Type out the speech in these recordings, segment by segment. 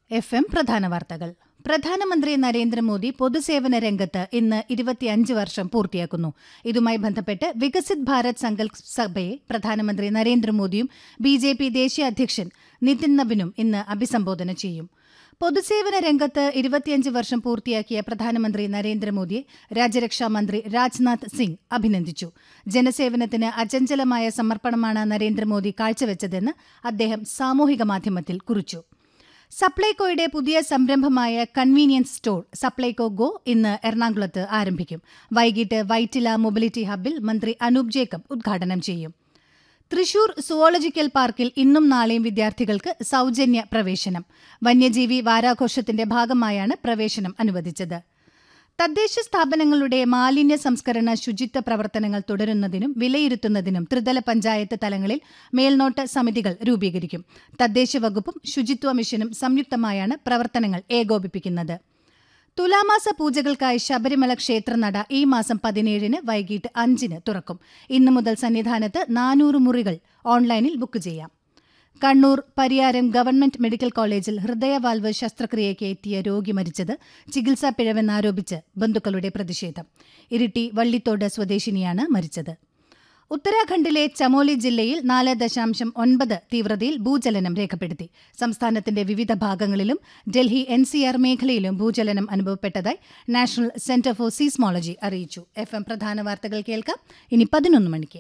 F M പ്രധാന വാർത്തകൾ പ്രധാനമന്ത്രി നരേന്ദ്രമോദി പൊതുസേവന രംഗത്ത് ഇന്ന് ഇരുപത്തിയഞ്ച് വർഷം പൂർത്തിയാക്കുന്നു ഇതുമായി ബന്ധപ്പെട്ട് വികസിത് ഭാരത് സങ്കൽപ് സഭയെ പ്രധാനമന്ത്രി നരേന്ദ്രമോദിയും ബി ജെ പി ദേശീയ അധ്യക്ഷൻ നിതിൻ നബിനും ഇന്ന് അഭിസംബോധന ചെയ്യും പൊതുസേവന രംഗത്ത് ഇരുപത്തിയഞ്ച് വർഷം പൂർത്തിയാക്കിയ പ്രധാനമന്ത്രി നരേന്ദ്രമോദിയെ രാജ്യരക്ഷാ മന്ത്രി രാജ്നാഥ് സിംഗ് അഭിനന്ദിച്ചു ജനസേവനത്തിന് അചഞ്ചലമായ സമർപ്പണമാണ് നരേന്ദ്രമോദി കാഴ്ചവെച്ചതെന്ന് അദ്ദേഹം സാമൂഹിക മാധ്യമത്തിൽ കുറിച്ചു സപ്ലൈകോയുടെ പുതിയ സംരംഭമായ കൺവീനിയൻസ് സ്റ്റോർ സപ്ലൈകോ ഗോ ഇന്ന് എറണാകുളത്ത് ആരംഭിക്കും വൈകിട്ട് വൈറ്റില മൊബിലിറ്റി ഹബ്ബിൽ മന്ത്രി അനൂപ് ജേക്കബ് ഉദ്ഘാടനം ചെയ്യും തൃശൂർ സുവോളജിക്കൽ പാർക്കിൽ ഇന്നും നാളെയും വിദ്യാർത്ഥികൾക്ക് സൗജന്യ പ്രവേശനം വന്യജീവി വാരാഘോഷത്തിന്റെ ഭാഗമായാണ് പ്രവേശനം അനുവദിച്ചത് തദ്ദേശ സ്ഥാപനങ്ങളുടെ മാലിന്യ സംസ്കരണ ശുചിത്വ പ്രവർത്തനങ്ങൾ തുടരുന്നതിനും വിലയിരുത്തുന്നതിനും ത്രിതല പഞ്ചായത്ത് തലങ്ങളിൽ മേൽനോട്ട സമിതികൾ രൂപീകരിക്കും തദ്ദേശ വകുപ്പും ശുചിത്വ മിഷനും സംയുക്തമായാണ് പ്രവർത്തനങ്ങൾ ഏകോപിപ്പിക്കുന്നത് തുലാമാസ പൂജകൾക്കായി ശബരിമല ക്ഷേത്രനട ഈ മാസം പതിനേഴിന് വൈകിട്ട് അഞ്ചിന് തുറക്കും ഇന്നു മുതൽ സന്നിധാനത്ത് നാനൂറ് മുറികൾ ഓൺലൈനിൽ ബുക്ക് ചെയ്യാം കണ്ണൂർ പരിയാരം ഗവൺമെന്റ് മെഡിക്കൽ കോളേജിൽ ഹൃദയവാൽവ് ശസ്ത്രക്രിയയ്ക്ക് എത്തിയ രോഗി മരിച്ചത് ചികിത്സാ പിഴവെന്നാരോപിച്ച് ബന്ധുക്കളുടെ പ്രതിഷേധം ഇരിട്ടി വള്ളിത്തോട് സ്വദേശിനിയാണ് മരിച്ചത് ഉത്തരാഖണ്ഡിലെ ചമോലി ജില്ലയിൽ നാല് ദശാംശം ഒൻപത് തീവ്രതയിൽ ഭൂചലനം രേഖപ്പെടുത്തി സംസ്ഥാനത്തിന്റെ വിവിധ ഭാഗങ്ങളിലും ഡൽഹി എൻസിആർ മേഖലയിലും ഭൂചലനം അനുഭവപ്പെട്ടതായി നാഷണൽ സെന്റർ ഫോർ സീസ്മോളജി അറിയിച്ചു എഫ് എം പ്രധാന വാർത്തകൾ കേൾക്കാം ഇനി പതിനൊന്ന് മണിക്ക്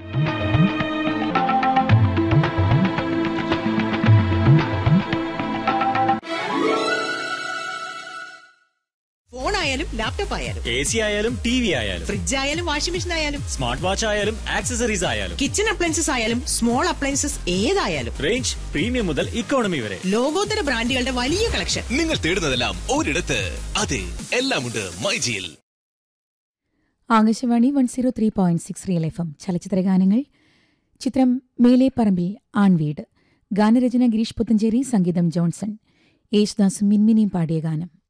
ഫോൺ ആയാലും ലാപ്ടോപ്പ് ആയാലും എ സി ആയാലും ടി വി ആയാലും ഫ്രിഡ്ജ് ആയാലും വാഷിംഗ് മെഷീൻ ആയാലും സ്മാർട്ട് വാച്ച് ആയാലും ആക്സസറീസ് ആയാലും കിച്ചൺ അപ്ലയൻസസ് ആയാലും സ്മോൾ അപ്ലയൻസസ് ഏതായാലും റേഞ്ച് പ്രീമിയം മുതൽ ഇക്കോണമി വരെ ലോകോത്തര ബ്രാൻഡുകളുടെ വലിയ കളക്ഷൻ നിങ്ങൾ തേടുന്നതെല്ലാം ഒരിടത്ത് അതെ എല്ലാമുണ്ട് മൈജിയിൽ Akashvani one zero three point six real F M ചലച്ചിത്ര ഗാനങ്ങൾ ചിത്രം മേലേപ്പറമ്പിൽ ആൺവീട് ഗാനരചന ഗിരീഷ് പുത്തഞ്ചേരി സംഗീതം ജോൺസൺ യേശുദാസും മിൻമിനിയും പാടിയ ഗാനം